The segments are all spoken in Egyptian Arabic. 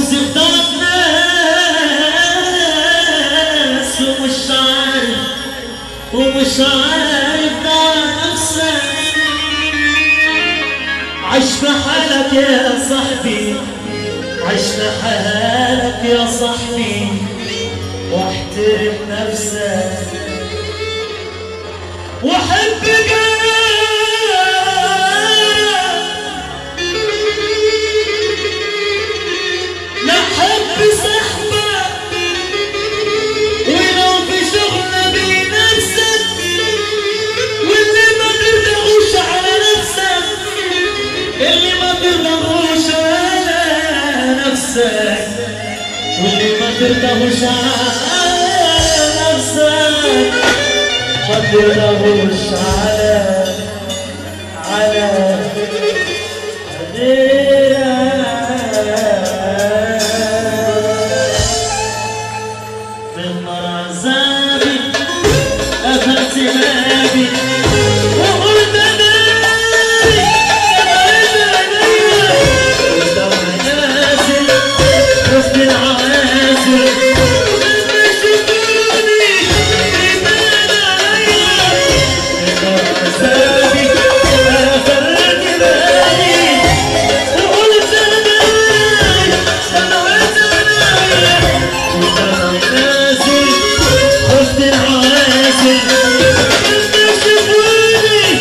توصف ضعف ناس ومش عارف ومش عارف ده نفسك عيش في حالك يا صاحبي عيش في حالك يا صاحبي واحترم نفسك وحب جارك لا حب صاحبك ولو في شغل بنفسك واللي ما ترضاهوش على نفسك اللي ما ترضاهوش على نفسك واللي ما ترضاهوش على نفسك ما ترضاهوش على على غيرك من عذابي أخذت بابي وقلت داري والدمع نازل وسط العوازل لما شافوني إيمان عليا من عذابي أخذت بابي وقلت داري دمعت عليا والدمع نازل وسط العوازل لما شافوني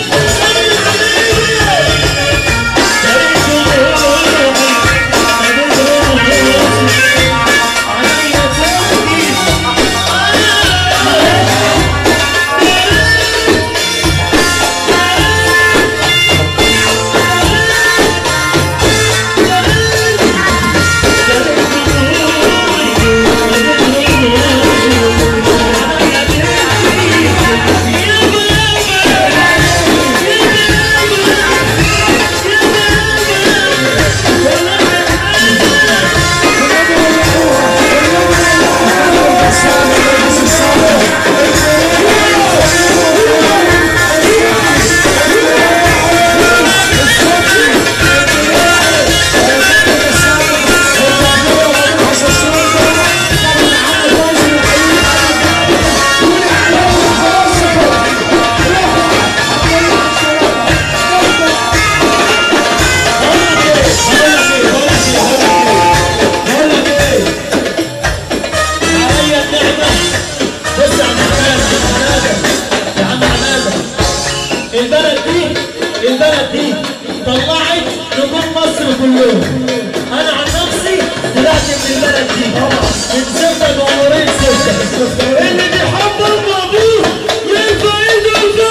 عليا النعمة بص يا عم حمادة يا عم حمادة البلد دي البلد دي طلعت نجوم مصر كلهم انا عن نفسي طلعت من البلد دي من ستة جمهورية ستة اللي بيحب ابوه يرفع ايده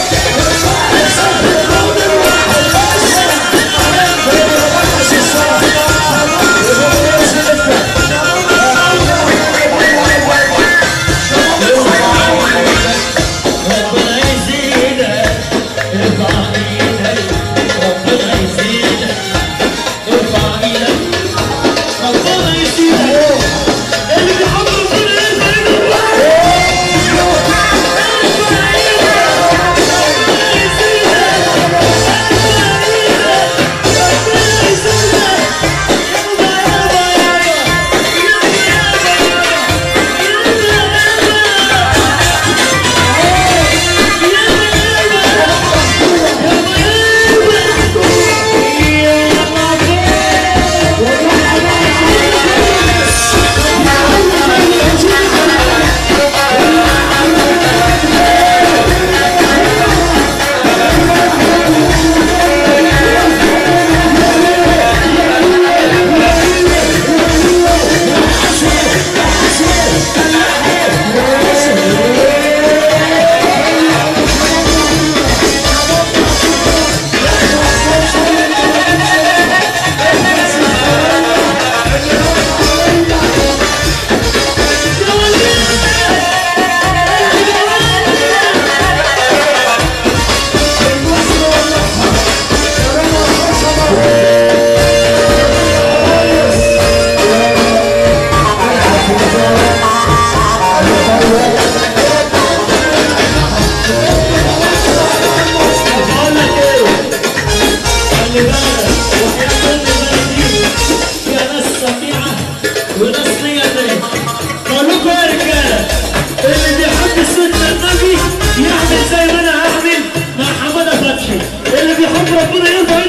Thank وحياة أم البلد دي فيها ناس سميعة وناس مية مية بقول لكم يا رجالة اللي بيحب سيدنا النبي يعمل زي ما أنا هعمل مع حمادة فتحي اللي بيحب ربنا يرضى